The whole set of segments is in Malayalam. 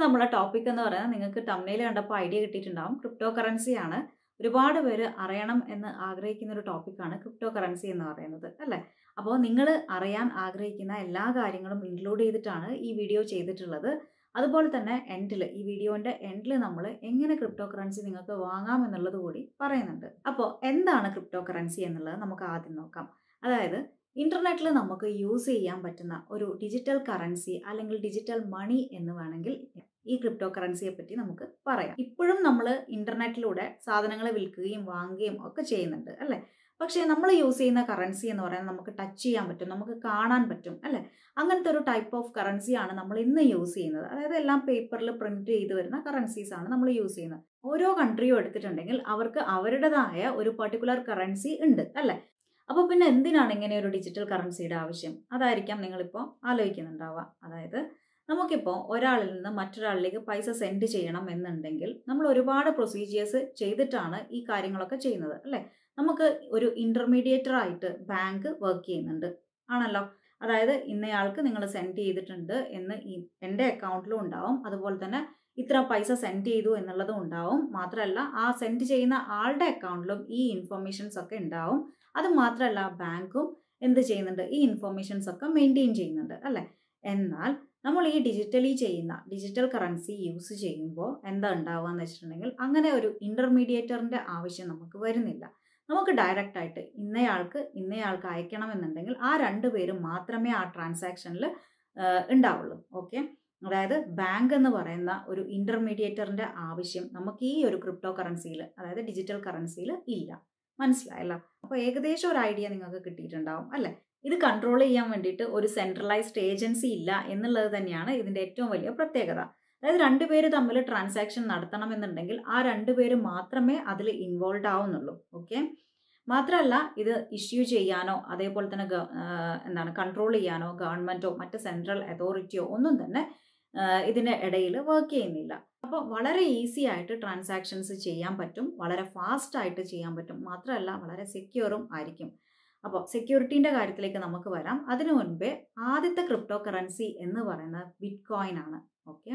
നമ്മളെ ടോപ്പിക് എന്ന് പറയുന്നത് നിങ്ങൾക്ക് തമ്മിൽ കണ്ടപ്പോൾ ഐഡിയ കിട്ടിയിട്ടുണ്ടാവും ക്രിപ്റ്റോ കറൻസിയാണ് ഒരുപാട് പേര് അറിയണം എന്ന് ആഗ്രഹിക്കുന്ന ഒരു ടോപ്പിക്കാണ് ക്രിപ്റ്റോ കറൻസി എന്ന് പറയുന്നത് അല്ലേ അപ്പോൾ നിങ്ങൾ അറിയാൻ ആഗ്രഹിക്കുന്ന എല്ലാ കാര്യങ്ങളും ഇൻക്ലൂഡ് ചെയ്തിട്ടാണ് ഈ വീഡിയോ ചെയ്തിട്ടുള്ളത് അതുപോലെ തന്നെ എൻഡിൽ ഈ വീഡിയോൻ്റെ എൻഡിൽ നമ്മൾ എങ്ങനെ ക്രിപ്റ്റോ കറൻസി നിങ്ങൾക്ക് വാങ്ങാം എന്നുള്ളത് കൂടി പറയുന്നുണ്ട് അപ്പോൾ എന്താണ് ക്രിപ്റ്റോ കറൻസി എന്നുള്ളത് നമുക്ക് ആദ്യം നോക്കാം അതായത് ഇൻ്റർനെറ്റിൽ നമുക്ക് യൂസ് ചെയ്യാൻ പറ്റുന്ന ഒരു ഡിജിറ്റൽ കറൻസി അല്ലെങ്കിൽ ഡിജിറ്റൽ മണി എന്ന് വേണമെങ്കിൽ ഈ ക്രിപ്റ്റോ കറൻസിയെ പറ്റി നമുക്ക് പറയാം ഇപ്പോഴും നമ്മൾ ഇൻ്റർനെറ്റിലൂടെ സാധനങ്ങൾ വിൽക്കുകയും വാങ്ങുകയും ഒക്കെ ചെയ്യുന്നുണ്ട് അല്ലേ പക്ഷേ നമ്മൾ യൂസ് ചെയ്യുന്ന കറൻസി എന്ന് പറയുന്നത് നമുക്ക് ടച്ച് ചെയ്യാൻ പറ്റും നമുക്ക് കാണാൻ പറ്റും അല്ലേ അങ്ങനത്തെ ഒരു ടൈപ്പ് ഓഫ് കറൻസിയാണ് നമ്മൾ ഇന്ന് യൂസ് ചെയ്യുന്നത് അതായത് എല്ലാം പേപ്പറിൽ പ്രിന്റ് ചെയ്ത് വരുന്ന കറൻസീസ് ആണ് നമ്മൾ യൂസ് ചെയ്യുന്നത് ഓരോ കൺട്രിയും എടുത്തിട്ടുണ്ടെങ്കിൽ അവർക്ക് അവരുടേതായ ഒരു പർട്ടിക്കുലർ കറൻസി ഉണ്ട് അല്ലേ അപ്പോൾ പിന്നെ എന്തിനാണ് ഇങ്ങനെ ഒരു ഡിജിറ്റൽ കറൻസിയുടെ ആവശ്യം അതായിരിക്കാം നിങ്ങളിപ്പോൾ ആലോചിക്കുന്നുണ്ടാവുക അതായത് നമുക്കിപ്പോൾ ഒരാളിൽ നിന്ന് മറ്റൊരാളിലേക്ക് പൈസ സെൻഡ് ചെയ്യണം എന്നുണ്ടെങ്കിൽ നമ്മൾ ഒരുപാട് പ്രൊസീജിയേഴ്സ് ചെയ്തിട്ടാണ് ഈ കാര്യങ്ങളൊക്കെ ചെയ്യുന്നത് അല്ലേ നമുക്ക് ഒരു ഇൻ്റർമീഡിയേറ്റർ ആയിട്ട് ബാങ്ക് വർക്ക് ചെയ്യുന്നുണ്ട് ആണല്ലോ അതായത് ഇന്നയാൾക്ക് നിങ്ങൾ സെൻഡ് ചെയ്തിട്ടുണ്ട് എന്ന് ഈ എൻ്റെ അക്കൗണ്ടിലും ഉണ്ടാവും അതുപോലെ തന്നെ ഇത്ര പൈസ സെൻഡ് ചെയ്തു എന്നുള്ളതും ഉണ്ടാവും മാത്രമല്ല ആ സെൻഡ് ചെയ്യുന്ന ആളുടെ അക്കൗണ്ടിലും ഈ ഇൻഫർമേഷൻസ് ഒക്കെ ഉണ്ടാവും അത് മാത്രമല്ല ബാങ്കും എന്ത് ചെയ്യുന്നുണ്ട് ഈ ഇൻഫർമേഷൻസ് ഒക്കെ മെയിൻറ്റെയിൻ ചെയ്യുന്നുണ്ട് അല്ലേ എന്നാൽ നമ്മൾ ഈ ഡിജിറ്റലി ചെയ്യുന്ന ഡിജിറ്റൽ കറൻസി യൂസ് ചെയ്യുമ്പോൾ എന്താ ഉണ്ടാവുക എന്ന് വെച്ചിട്ടുണ്ടെങ്കിൽ അങ്ങനെ ഒരു ഇൻ്റർമീഡിയേറ്ററിൻ്റെ ആവശ്യം നമുക്ക് വരുന്നില്ല നമുക്ക് ഡയറക്റ്റ് ആയിട്ട് ഇന്നയാൾക്ക് ഇന്നയാൾക്ക് അയക്കണമെന്നുണ്ടെങ്കിൽ ആ രണ്ട് പേരും മാത്രമേ ആ ട്രാൻസാക്ഷനിൽ ഉണ്ടാവുള്ളൂ ഓക്കെ അതായത് ബാങ്ക് എന്ന് പറയുന്ന ഒരു ഇൻ്റർമീഡിയേറ്ററിൻ്റെ ആവശ്യം നമുക്ക് ഈ ഒരു ക്രിപ്റ്റോ കറൻസിയിൽ അതായത് ഡിജിറ്റൽ കറൻസിയിൽ ഇല്ല മനസ്സിലായല്ലോ അപ്പോൾ ഏകദേശം ഒരു ഐഡിയ നിങ്ങൾക്ക് കിട്ടിയിട്ടുണ്ടാവും അല്ലേ ഇത് കൺട്രോൾ ചെയ്യാൻ വേണ്ടിയിട്ട് ഒരു സെൻട്രലൈസ്ഡ് ഏജൻസി ഇല്ല എന്നുള്ളത് തന്നെയാണ് ഇതിൻ്റെ ഏറ്റവും വലിയ പ്രത്യേകത അതായത് രണ്ടുപേര് തമ്മിൽ ട്രാൻസാക്ഷൻ നടത്തണമെന്നുണ്ടെങ്കിൽ ആ രണ്ടുപേര് മാത്രമേ അതിൽ ഇൻവോൾവ് ആവുന്നുള്ളൂ ഓക്കെ മാത്രമല്ല ഇത് ഇഷ്യൂ ചെയ്യാനോ അതേപോലെ തന്നെ എന്താണ് കൺട്രോൾ ചെയ്യാനോ ഗവൺമെൻറ്റോ മറ്റ് സെൻട്രൽ അതോറിറ്റിയോ ഒന്നും തന്നെ ഇതിൻ്റെ ഇടയിൽ വർക്ക് ചെയ്യുന്നില്ല അപ്പോൾ വളരെ ഈസി ആയിട്ട് ട്രാൻസാക്ഷൻസ് ചെയ്യാൻ പറ്റും വളരെ ഫാസ്റ്റ് ആയിട്ട് ചെയ്യാൻ പറ്റും മാത്രമല്ല വളരെ സെക്യൂറും ആയിരിക്കും അപ്പോൾ സെക്യൂരിറ്റീൻ്റെ കാര്യത്തിലേക്ക് നമുക്ക് വരാം അതിനു മുൻപേ ആദ്യത്തെ ക്രിപ്റ്റോ കറൻസി എന്ന് പറയുന്നത് ബിറ്റ് കോയിൻ ആണ് ഓക്കെ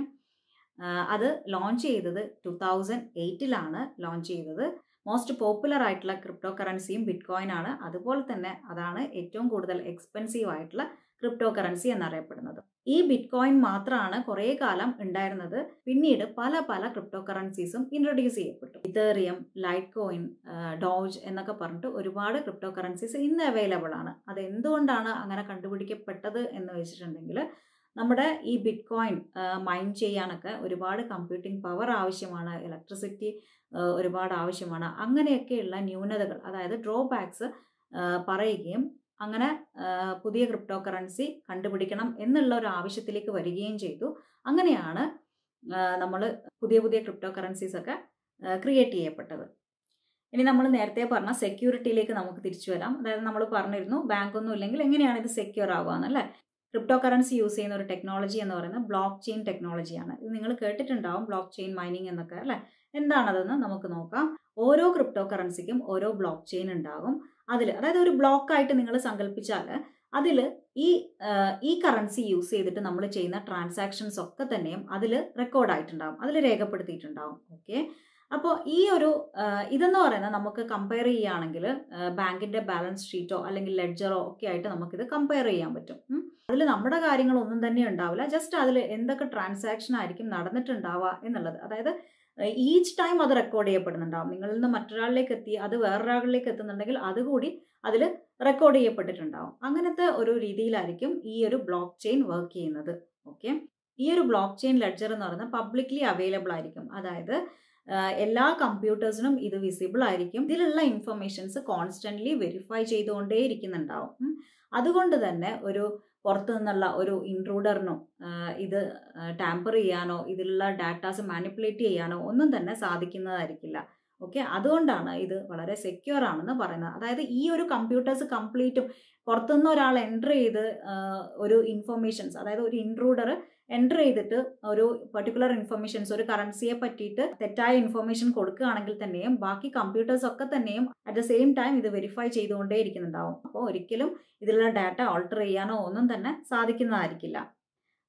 അത് ലോഞ്ച് ചെയ്തത് ടു തൗസൻഡ് എയ്റ്റിലാണ് ലോഞ്ച് ചെയ്തത് മോസ്റ്റ് പോപ്പുലർ ആയിട്ടുള്ള ക്രിപ്റ്റോ കറൻസിയും ബിറ്റ് കോയിൻ ആണ് അതുപോലെ തന്നെ അതാണ് ഏറ്റവും കൂടുതൽ എക്സ്പെൻസീവ് ആയിട്ടുള്ള ക്രിപ്റ്റോ കറൻസി എന്നറിയപ്പെടുന്നത് ഈ ബിറ്റ് കോയിൻ മാത്രമാണ് കുറേ കാലം ഉണ്ടായിരുന്നത് പിന്നീട് പല പല ക്രിപ്റ്റോ കറൻസീസും ഇൻട്രൊഡ്യൂസ് ചെയ്യപ്പെട്ടു ഇതേറിയം ലൈറ്റ് കോയിൻ ഡോജ് എന്നൊക്കെ പറഞ്ഞിട്ട് ഒരുപാട് ക്രിപ്റ്റോ കറൻസീസ് ഇന്ന് അവൈലബിൾ ആണ് അത് എന്തുകൊണ്ടാണ് അങ്ങനെ കണ്ടുപിടിക്കപ്പെട്ടത് എന്ന് വെച്ചിട്ടുണ്ടെങ്കിൽ നമ്മുടെ ഈ ബിറ്റ് കോയിൻ മൈൻ ചെയ്യാനൊക്കെ ഒരുപാട് കമ്പ്യൂട്ടിംഗ് പവർ ആവശ്യമാണ് ഇലക്ട്രിസിറ്റി ഒരുപാട് ആവശ്യമാണ് അങ്ങനെയൊക്കെയുള്ള ന്യൂനതകൾ അതായത് ഡ്രോബാക്സ് പറയുകയും അങ്ങനെ പുതിയ ക്രിപ്റ്റോ കറൻസി കണ്ടുപിടിക്കണം എന്നുള്ള ഒരു ആവശ്യത്തിലേക്ക് വരികയും ചെയ്തു അങ്ങനെയാണ് നമ്മൾ പുതിയ പുതിയ ക്രിപ്റ്റോ കറൻസീസ് ഒക്കെ ക്രിയേറ്റ് ചെയ്യപ്പെട്ടത് ഇനി നമ്മൾ നേരത്തെ പറഞ്ഞ സെക്യൂരിറ്റിയിലേക്ക് നമുക്ക് തിരിച്ചു വരാം അതായത് നമ്മൾ പറഞ്ഞിരുന്നു ബാങ്ക് ഒന്നും ഇല്ലെങ്കിൽ എങ്ങനെയാണ് ഇത് സെക്യൂർ ആവുകയെന്നല്ലേ ക്രിപ്റ്റോ കറൻസി യൂസ് ചെയ്യുന്ന ഒരു ടെക്നോളജി എന്ന് പറയുന്നത് ബ്ലോക്ക് ചെയിൻ ടെക്നോളജിയാണ് ഇത് നിങ്ങൾ കേട്ടിട്ടുണ്ടാവും ബ്ലോക്ക് ചെയിൻ മൈനിങ് എന്നൊക്കെ അല്ലേ എന്താണതെന്ന് നമുക്ക് നോക്കാം ഓരോ ക്രിപ്റ്റോ കറൻസിക്കും ഓരോ ബ്ലോക്ക് ചെയിൻ ഉണ്ടാകും അതിൽ അതായത് ഒരു ബ്ലോക്കായിട്ട് നിങ്ങൾ സങ്കല്പിച്ചാൽ അതിൽ ഈ ഈ കറൻസി യൂസ് ചെയ്തിട്ട് നമ്മൾ ചെയ്യുന്ന ട്രാൻസാക്ഷൻസ് ഒക്കെ തന്നെയും അതിൽ റെക്കോർഡായിട്ടുണ്ടാകും അതിൽ രേഖപ്പെടുത്തിയിട്ടുണ്ടാകും ഓക്കെ അപ്പോൾ ഈ ഒരു ഇതെന്ന് പറയുന്നത് നമുക്ക് കമ്പയർ ചെയ്യുകയാണെങ്കിൽ ബാങ്കിൻ്റെ ബാലൻസ് ഷീറ്റോ അല്ലെങ്കിൽ ലെഡ്ജറോ ഒക്കെ ആയിട്ട് നമുക്കിത് കമ്പയർ ചെയ്യാൻ പറ്റും അതിൽ നമ്മുടെ കാര്യങ്ങളൊന്നും തന്നെ ഉണ്ടാവില്ല ജസ്റ്റ് അതിൽ എന്തൊക്കെ ട്രാൻസാക്ഷൻ ആയിരിക്കും നടന്നിട്ടുണ്ടാവുക എന്നുള്ളത് അതായത് ഈച്ച് ടൈം അത് റെക്കോർഡ് ചെയ്യപ്പെടുന്നുണ്ടാവും നിങ്ങളിൽ നിന്ന് മറ്റൊരാളിലേക്ക് എത്തി അത് വേറൊരാളിലേക്ക് എത്തുന്നുണ്ടെങ്കിൽ അതുകൂടി അതിൽ റെക്കോർഡ് ചെയ്യപ്പെട്ടിട്ടുണ്ടാവും അങ്ങനത്തെ ഒരു രീതിയിലായിരിക്കും ഈ ഒരു ബ്ലോക്ക് ചെയിൻ വർക്ക് ചെയ്യുന്നത് ഓക്കെ ഈ ഒരു ബ്ലോക്ക് ചെയിൻ ലെഡ്ജർ എന്ന് പറയുന്നത് പബ്ലിക്ലി അവൈലബിൾ ആയിരിക്കും അതായത് എല്ലാ കമ്പ്യൂട്ടേഴ്സിനും ഇത് വിസിബിൾ ആയിരിക്കും ഇതിലുള്ള ഇൻഫർമേഷൻസ് കോൺസ്റ്റൻ്റ്ലി വെരിഫൈ ചെയ്തുകൊണ്ടേ ഇരിക്കുന്നുണ്ടാവും അതുകൊണ്ട് തന്നെ ഒരു പുറത്തു നിന്നുള്ള ഒരു ഇൻട്രൂഡറിനോ ഇത് ടാമ്പർ ചെയ്യാനോ ഇതിലുള്ള ഡാറ്റാസ് മാനിപ്പുലേറ്റ് ചെയ്യാനോ ഒന്നും തന്നെ സാധിക്കുന്നതായിരിക്കില്ല ഓക്കെ അതുകൊണ്ടാണ് ഇത് വളരെ സെക്യൂർ ആണെന്ന് പറയുന്നത് അതായത് ഈ ഒരു കമ്പ്യൂട്ടേഴ്സ് കംപ്ലീറ്റും പുറത്തുനിന്ന് ഒരാൾ എൻ്റർ ചെയ്ത് ഒരു ഇൻഫർമേഷൻസ് അതായത് ഒരു ഇൻട്രൂഡർ എൻ്റർ ചെയ്തിട്ട് ഒരു പർട്ടിക്കുലർ ഇൻഫർമേഷൻസ് ഒരു കറൻസിയെ പറ്റിയിട്ട് തെറ്റായ ഇൻഫർമേഷൻ കൊടുക്കുകയാണെങ്കിൽ തന്നെയും ബാക്കി കമ്പ്യൂട്ടേഴ്സ് ഒക്കെ തന്നെയും അറ്റ് ദ സെയിം ടൈം ഇത് വെരിഫൈ ചെയ്തുകൊണ്ടേ ഇരിക്കുന്നുണ്ടാവും അപ്പോൾ ഒരിക്കലും ഇതിലുള്ള ഡാറ്റ ഓൾട്ടർ ചെയ്യാനോ ഒന്നും തന്നെ സാധിക്കുന്നതായിരിക്കില്ല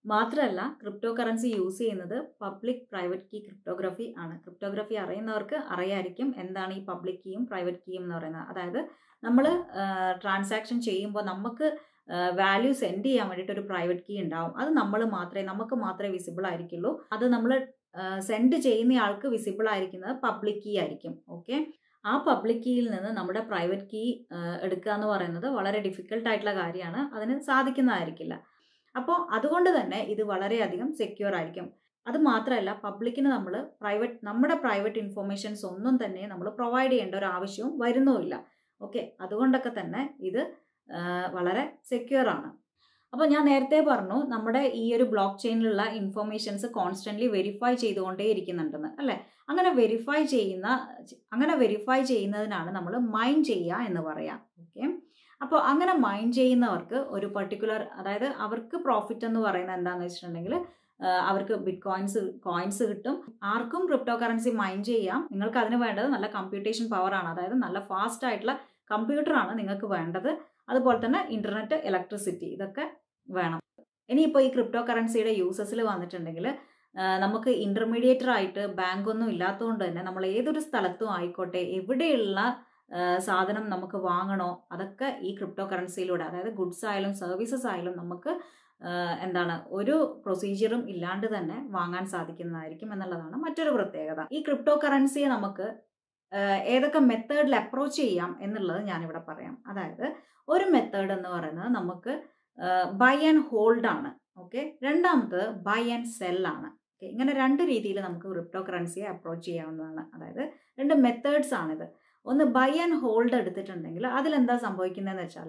മാത്രമല്ല ക്രിപ്റ്റോ കറൻസി യൂസ് ചെയ്യുന്നത് പബ്ലിക് പ്രൈവറ്റ് കീ ക്രിപ്റ്റോഗ്രഫി ആണ് ക്രിപ്റ്റോഗ്രഫി അറിയുന്നവർക്ക് അറിയായിരിക്കും എന്താണ് ഈ പബ്ലിക് കീയും പ്രൈവറ്റ് കീയും എന്ന് പറയുന്നത് അതായത് നമ്മൾ ട്രാൻസാക്ഷൻ ചെയ്യുമ്പോൾ നമുക്ക് വാല്യൂ സെൻഡ് ചെയ്യാൻ വേണ്ടിയിട്ട് ഒരു പ്രൈവറ്റ് കീ ഉണ്ടാവും അത് നമ്മൾ മാത്രമേ നമുക്ക് മാത്രമേ വിസിബിൾ ആയിരിക്കുള്ളൂ അത് നമ്മൾ സെൻഡ് ചെയ്യുന്ന ആൾക്ക് വിസിബിൾ ആയിരിക്കുന്നത് പബ്ലിക് കീ ആയിരിക്കും ഓക്കെ ആ പബ്ലിക് കീയിൽ നിന്ന് നമ്മുടെ പ്രൈവറ്റ് കീ എടുക്കുക എന്ന് പറയുന്നത് വളരെ ഡിഫിക്കൽട്ട് ആയിട്ടുള്ള കാര്യമാണ് അതിന് സാധിക്കുന്നതായിരിക്കില്ല അപ്പോൾ അതുകൊണ്ട് തന്നെ ഇത് വളരെയധികം സെക്യൂർ ആയിരിക്കും അത് മാത്രമല്ല പബ്ലിക്കിന് നമ്മൾ പ്രൈവറ്റ് നമ്മുടെ പ്രൈവറ്റ് ഇൻഫോർമേഷൻസ് ഒന്നും തന്നെ നമ്മൾ പ്രൊവൈഡ് ചെയ്യേണ്ട ഒരു ആവശ്യവും വരുന്നുമില്ല ഓക്കെ അതുകൊണ്ടൊക്കെ തന്നെ ഇത് വളരെ സെക്യൂർ ആണ് അപ്പോൾ ഞാൻ നേരത്തെ പറഞ്ഞു നമ്മുടെ ഈ ഒരു ബ്ലോക്ക് ചെയിനിലുള്ള ഇൻഫോർമേഷൻസ് കോൺസ്റ്റൻ്റ്ലി വെരിഫൈ ചെയ്തുകൊണ്ടേ ഇരിക്കുന്നുണ്ടെന്ന് അല്ലേ അങ്ങനെ വെരിഫൈ ചെയ്യുന്ന അങ്ങനെ വെരിഫൈ ചെയ്യുന്നതിനാണ് നമ്മൾ മൈൻ ചെയ്യുക എന്ന് പറയാം ഓക്കെ അപ്പോൾ അങ്ങനെ മൈൻ ചെയ്യുന്നവർക്ക് ഒരു പർട്ടിക്കുലർ അതായത് അവർക്ക് പ്രോഫിറ്റ് എന്ന് പറയുന്നത് എന്താണെന്ന് വെച്ചിട്ടുണ്ടെങ്കിൽ അവർക്ക് ബിറ്റ് കോയിൻസ് കോയിൻസ് കിട്ടും ആർക്കും ക്രിപ്റ്റോ കറൻസി മൈൻ ചെയ്യാം നിങ്ങൾക്ക് അതിന് വേണ്ടത് നല്ല കമ്പ്യൂട്ടേഷൻ പവർ ആണ് അതായത് നല്ല ഫാസ്റ്റ് ആയിട്ടുള്ള കമ്പ്യൂട്ടറാണ് നിങ്ങൾക്ക് വേണ്ടത് അതുപോലെ തന്നെ ഇൻ്റർനെറ്റ് ഇലക്ട്രിസിറ്റി ഇതൊക്കെ വേണം ഇനിയിപ്പോൾ ഈ ക്രിപ്റ്റോ കറൻസിയുടെ യൂസസിൽ വന്നിട്ടുണ്ടെങ്കിൽ നമുക്ക് ഇൻ്റർമീഡിയേറ്റർ ആയിട്ട് ബാങ്കൊന്നും ഇല്ലാത്തതുകൊണ്ട് തന്നെ നമ്മൾ ഏതൊരു സ്ഥലത്തും ആയിക്കോട്ടെ എവിടെയുള്ള സാധനം നമുക്ക് വാങ്ങണോ അതൊക്കെ ഈ ക്രിപ്റ്റോ കറൻസിയിലൂടെ അതായത് ഗുഡ്സ് ആയാലും സർവീസസ് ആയാലും നമുക്ക് എന്താണ് ഒരു പ്രൊസീജിയറും ഇല്ലാണ്ട് തന്നെ വാങ്ങാൻ സാധിക്കുന്നതായിരിക്കും എന്നുള്ളതാണ് മറ്റൊരു പ്രത്യേകത ഈ ക്രിപ്റ്റോ കറൻസിയെ നമുക്ക് ഏതൊക്കെ മെത്തേഡിൽ അപ്രോച്ച് ചെയ്യാം എന്നുള്ളത് ഞാനിവിടെ പറയാം അതായത് ഒരു മെത്തേഡ് എന്ന് പറയുന്നത് നമുക്ക് ബൈ ആൻഡ് ഹോൾഡ് ആണ് ഓക്കെ രണ്ടാമത്തത് ബൈ ആൻഡ് സെൽ ആണ് ഓക്കെ ഇങ്ങനെ രണ്ട് രീതിയിൽ നമുക്ക് ക്രിപ്റ്റോ കറൻസിയെ അപ്രോച്ച് ചെയ്യാവുന്നതാണ് അതായത് രണ്ട് മെത്തേഡ്സ് ആണിത് ഒന്ന് ബൈ ആൻഡ് ഹോൾഡ് എടുത്തിട്ടുണ്ടെങ്കിൽ അതിലെന്താ സംഭവിക്കുന്നതെന്ന് വെച്ചാൽ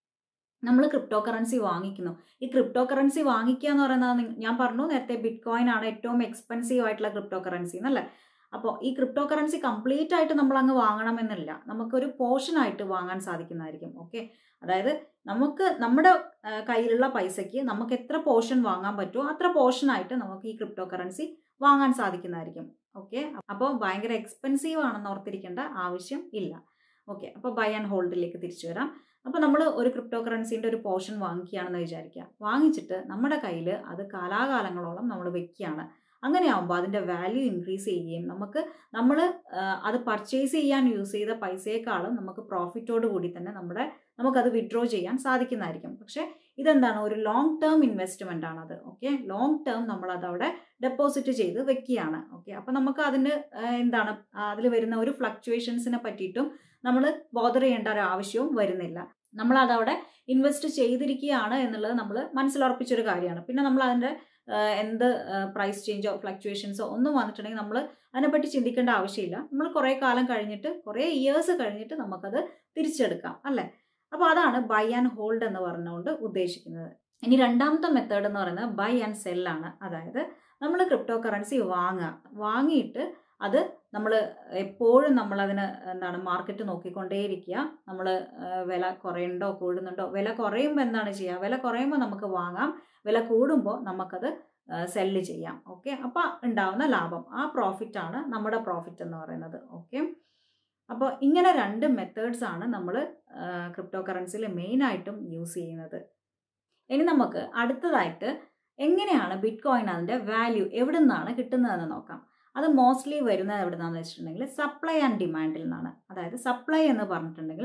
നമ്മൾ ക്രിപ്റ്റോ കറൻസി വാങ്ങിക്കുന്നു ഈ ക്രിപ്റ്റോ കറൻസി വാങ്ങിക്കുക എന്ന് പറയുന്നത് ഞാൻ പറഞ്ഞു നേരത്തെ ബിറ്റ് കോയിൻ ആണ് ഏറ്റവും എക്സ്പെൻസീവ് ആയിട്ടുള്ള ക്രിപ്റ്റോ കറൻസി എന്നല്ലേ അപ്പോൾ ഈ ക്രിപ്റ്റോ കറൻസി കംപ്ലീറ്റ് ആയിട്ട് നമ്മൾ അങ്ങ് വാങ്ങണമെന്നില്ല നമുക്കൊരു പോർഷൻ ആയിട്ട് വാങ്ങാൻ സാധിക്കുന്നതായിരിക്കും ഓക്കെ അതായത് നമുക്ക് നമ്മുടെ കയ്യിലുള്ള പൈസയ്ക്ക് നമുക്ക് എത്ര പോർഷൻ വാങ്ങാൻ പറ്റുമോ അത്ര പോർഷൻ ആയിട്ട് നമുക്ക് ഈ ക്രിപ്റ്റോ കറൻസി വാങ്ങാൻ സാധിക്കുന്നതായിരിക്കും ഓക്കെ അപ്പോൾ ഭയങ്കര എക്സ്പെൻസീവ് ആണെന്ന് ഓർത്തിരിക്കേണ്ട ആവശ്യം ഇല്ല ഓക്കെ അപ്പോൾ ബൈ ആൻഡ് ഹോൾഡിലേക്ക് തിരിച്ചു വരാം അപ്പോൾ നമ്മൾ ഒരു ക്രിപ്റ്റോ കറൻസീൻ്റെ ഒരു പോർഷൻ വാങ്ങിക്കുകയാണെന്ന് വിചാരിക്കുക വാങ്ങിച്ചിട്ട് നമ്മുടെ കയ്യിൽ അത് കാലാകാലങ്ങളോളം നമ്മൾ വെക്കുകയാണ് അങ്ങനെയാകുമ്പോൾ അതിൻ്റെ വാല്യൂ ഇൻക്രീസ് ചെയ്യുകയും നമുക്ക് നമ്മൾ അത് പർച്ചേസ് ചെയ്യാൻ യൂസ് ചെയ്ത പൈസയെക്കാളും നമുക്ക് പ്രോഫിറ്റോട് കൂടി തന്നെ നമ്മുടെ നമുക്കത് വിഡ്രോ ചെയ്യാൻ സാധിക്കുന്നതായിരിക്കും പക്ഷേ ഇതെന്താണ് ഒരു ലോങ് ടേം ഇൻവെസ്റ്റ്മെൻ്റ് ആണത് ഓക്കെ ലോങ് ടേം നമ്മൾ അതവിടെ ഡെപ്പോസിറ്റ് ചെയ്ത് വെക്കുകയാണ് ഓക്കെ അപ്പോൾ നമുക്ക് അതിന് എന്താണ് അതിൽ വരുന്ന ഒരു ഫ്ലക്ച്വേഷൻസിനെ പറ്റിയിട്ടും നമ്മൾ ബോദർ ചെയ്യേണ്ട ഒരു ആവശ്യവും വരുന്നില്ല നമ്മൾ അതവിടെ ഇൻവെസ്റ്റ് ചെയ്തിരിക്കുകയാണ് എന്നുള്ളത് നമ്മൾ മനസ്സിലുറപ്പിച്ചൊരു കാര്യമാണ് പിന്നെ നമ്മൾ അതിൻ്റെ എന്ത് പ്രൈസ് ചേഞ്ചോ ഫ്ലക്ച്വേഷൻസോ ഒന്നും വന്നിട്ടുണ്ടെങ്കിൽ നമ്മൾ അതിനെപ്പറ്റി ചിന്തിക്കേണ്ട ആവശ്യമില്ല നമ്മൾ കുറേ കാലം കഴിഞ്ഞിട്ട് കുറേ ഇയേഴ്സ് കഴിഞ്ഞിട്ട് നമുക്കത് തിരിച്ചെടുക്കാം അല്ലേ അപ്പോൾ അതാണ് ബൈ ആൻഡ് ഹോൾഡ് എന്ന് പറഞ്ഞുകൊണ്ട് ഉദ്ദേശിക്കുന്നത് ഇനി രണ്ടാമത്തെ മെത്തേഡ് എന്ന് പറയുന്നത് ബൈ ആൻഡ് സെല്ലാണ് അതായത് നമ്മൾ ക്രിപ്റ്റോ കറൻസി വാങ്ങുക വാങ്ങിയിട്ട് അത് നമ്മൾ എപ്പോഴും നമ്മളതിന് എന്താണ് മാർക്കറ്റ് നോക്കിക്കൊണ്ടേയിരിക്കുക നമ്മൾ വില കുറയുന്നുണ്ടോ കൂടുന്നുണ്ടോ വില കുറയുമ്പോൾ എന്താണ് ചെയ്യുക വില കുറയുമ്പോൾ നമുക്ക് വാങ്ങാം വില കൂടുമ്പോൾ നമുക്കത് സെല്ല് ചെയ്യാം ഓക്കെ അപ്പോൾ ഉണ്ടാവുന്ന ലാഭം ആ പ്രോഫിറ്റാണ് നമ്മുടെ പ്രോഫിറ്റ് എന്ന് പറയുന്നത് ഓക്കെ അപ്പോൾ ഇങ്ങനെ രണ്ട് മെത്തേഡ്സ് ആണ് നമ്മൾ ക്രിപ്റ്റോ കറൻസിയിൽ മെയിനായിട്ടും യൂസ് ചെയ്യുന്നത് ഇനി നമുക്ക് അടുത്തതായിട്ട് എങ്ങനെയാണ് ബിറ്റ് കോയിൻ അതിൻ്റെ വാല്യൂ എവിടെ നിന്നാണ് കിട്ടുന്നതെന്ന് നോക്കാം അത് മോസ്റ്റ്ലി വരുന്നത് എവിടെ നിന്നാണെന്ന് വെച്ചിട്ടുണ്ടെങ്കിൽ സപ്ലൈ ആൻഡ് ഡിമാൻഡിൽ നിന്നാണ് അതായത് സപ്ലൈ എന്ന് പറഞ്ഞിട്ടുണ്ടെങ്കിൽ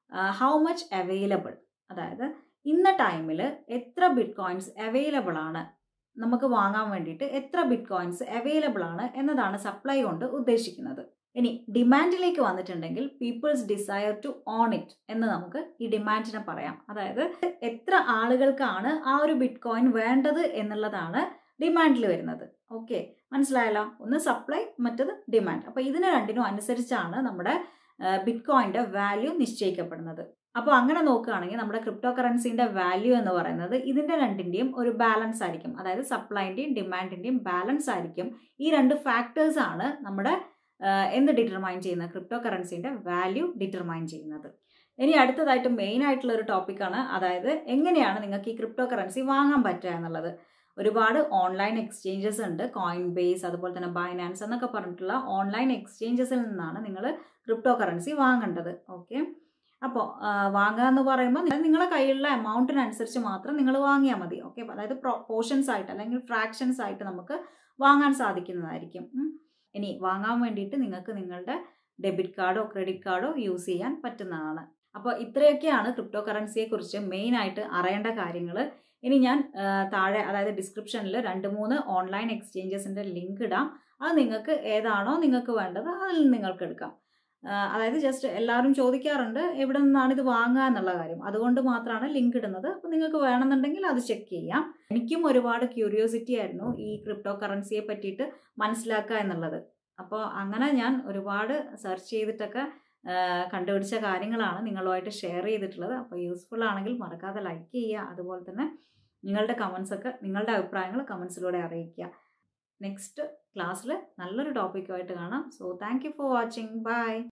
ഹൗ മച്ച് അവൈലബിൾ അതായത് ഇന്ന ടൈമിൽ എത്ര ബിറ്റ് കോയിൻസ് അവൈലബിൾ ആണ് നമുക്ക് വാങ്ങാൻ വേണ്ടിയിട്ട് എത്ര ബിറ്റ് കോയിൻസ് അവൈലബിൾ ആണ് എന്നതാണ് സപ്ലൈ കൊണ്ട് ഉദ്ദേശിക്കുന്നത് ഇനി ഡിമാൻഡിലേക്ക് വന്നിട്ടുണ്ടെങ്കിൽ people's desire to own it എന്ന് നമുക്ക് ഈ ഡിമാൻഡിനെ പറയാം അതായത് എത്ര ആളുകൾക്കാണ് ആ ഒരു ബിറ്റ് കോയിൻ വേണ്ടത് എന്നുള്ളതാണ് ഡിമാൻഡിൽ വരുന്നത് ഓക്കെ മനസ്സിലായല്ലോ ഒന്ന് സപ്ലൈ മറ്റത് ഡിമാൻഡ് അപ്പോൾ ഇതിന് രണ്ടിനും അനുസരിച്ചാണ് നമ്മുടെ ബിറ്റ് കോയിൻ്റെ വാല്യൂ നിശ്ചയിക്കപ്പെടുന്നത് അപ്പോൾ അങ്ങനെ നോക്കുകയാണെങ്കിൽ നമ്മുടെ ക്രിപ്റ്റോ കറൻസിൻ്റെ വാല്യൂ എന്ന് പറയുന്നത് ഇതിൻ്റെ രണ്ടിൻ്റെയും ഒരു ബാലൻസ് ആയിരിക്കും അതായത് സപ്ലൈൻ്റെയും ഡിമാൻഡിൻ്റെയും ബാലൻസ് ആയിരിക്കും ഈ രണ്ട് ഫാക്ടേഴ്സ് ആണ് നമ്മുടെ എന്ത് ഡിറ്റർമൈൻ ചെയ്യുന്ന ക്രിപ്റ്റോ കറൻസിൻ്റെ വാല്യൂ ഡിറ്റർമൈൻ ചെയ്യുന്നത് ഇനി അടുത്തതായിട്ട് മെയിൻ ആയിട്ടുള്ള ഒരു ടോപ്പിക്കാണ് അതായത് എങ്ങനെയാണ് നിങ്ങൾക്ക് ഈ ക്രിപ്റ്റോ കറൻസി വാങ്ങാൻ പറ്റുക എന്നുള്ളത് ഒരുപാട് ഓൺലൈൻ എക്സ്ചേഞ്ചസ് ഉണ്ട് കോയിൻ ബേസ് അതുപോലെ തന്നെ ബൈനാൻസ് എന്നൊക്കെ പറഞ്ഞിട്ടുള്ള ഓൺലൈൻ എക്സ്ചേഞ്ചസിൽ നിന്നാണ് നിങ്ങൾ ക്രിപ്റ്റോ കറൻസി വാങ്ങേണ്ടത് ഓക്കെ അപ്പോൾ വാങ്ങുക എന്ന് പറയുമ്പോൾ നിങ്ങൾ- നിങ്ങളെ കയ്യിലുള്ള എമൗണ്ടിനനുസരിച്ച് മാത്രം നിങ്ങൾ വാങ്ങിയാൽ മതി ഓക്കെ അതായത് പോർഷൻസ് ആയിട്ട് അല്ലെങ്കിൽ ഫ്രാക്ഷൻസ് ആയിട്ട് നമുക്ക് വാങ്ങാൻ സാധിക്കുന്നതായിരിക്കും ഉം. ഇനി വാങ്ങാൻ വേണ്ടിയിട്ട് നിങ്ങൾക്ക് നിങ്ങളുടെ ഡെബിറ്റ് കാർഡോ ക്രെഡിറ്റ് കാർഡോ യൂസ് ചെയ്യാൻ പറ്റുന്നതാണ് അപ്പോൾ ഇത്രയൊക്കെയാണ് ക്രിപ്റ്റോ കറൻസിയെ കുറിച്ച് മെയിൻ ആയിട്ട് അറിയേണ്ട കാര്യങ്ങൾ ഇനി ഞാൻ ആ, താഴെ അതായത് ഡിസ്ക്രിപ്ഷനിൽ രണ്ട് മൂന്ന് ഓൺലൈൻ എക്സ്ചേഞ്ചസിൻ്റെ ലിങ്ക് ഇടാം അത് നിങ്ങൾക്ക് ഏതാണോ നിങ്ങൾക്ക് വേണ്ടത് അതിൽ നിന്ന് നിങ്ങൾക്ക് എടുക്കാം ആ, അതായത് ജസ്റ്റ് എല്ലാവരും ചോദിക്കാറുണ്ട് എവിടെ നിന്നാണ് ഇത് വാങ്ങുക എന്നുള്ള കാര്യം അതുകൊണ്ട് മാത്രമാണ് ലിങ്ക് ഇടുന്നത് അപ്പോൾ നിങ്ങൾക്ക് വേണമെന്നുണ്ടെങ്കിൽ അത് ചെക്ക് ചെയ്യാം എനിക്കും ഒരുപാട് ക്യൂരിയോസിറ്റി ആയിരുന്നു ഈ ക്രിപ്റ്റോ കറൻസിയെ പറ്റിയിട്ട് മനസ്സിലാക്കുക എന്നുള്ളത് അപ്പോൾ അങ്ങനെ ഞാൻ ഒരുപാട് സെർച്ച് ചെയ്തിട്ടൊക്കെ ആ, കണ്ടുപിടിച്ച കാര്യങ്ങളാണ് നിങ്ങളുമായിട്ട് ഷെയർ ചെയ്തിട്ടുള്ളത് അപ്പോൾ യൂസ്ഫുൾ ആണെങ്കിൽ മറക്കാതെ ലൈക്ക് ചെയ്യുക അതുപോലെ തന്നെ നിങ്ങളുടെ കമൻസ് ഒക്കെ നിങ്ങളുടെ അഭിപ്രായങ്ങൾ കമൻസിലൂടെ അറിയിക്കുക നെക്സ്റ്റ് ക്ലാസ്സിൽ നല്ലൊരു ടോപ്പിക്കുമായിട്ട് കാണാം so thank you for watching by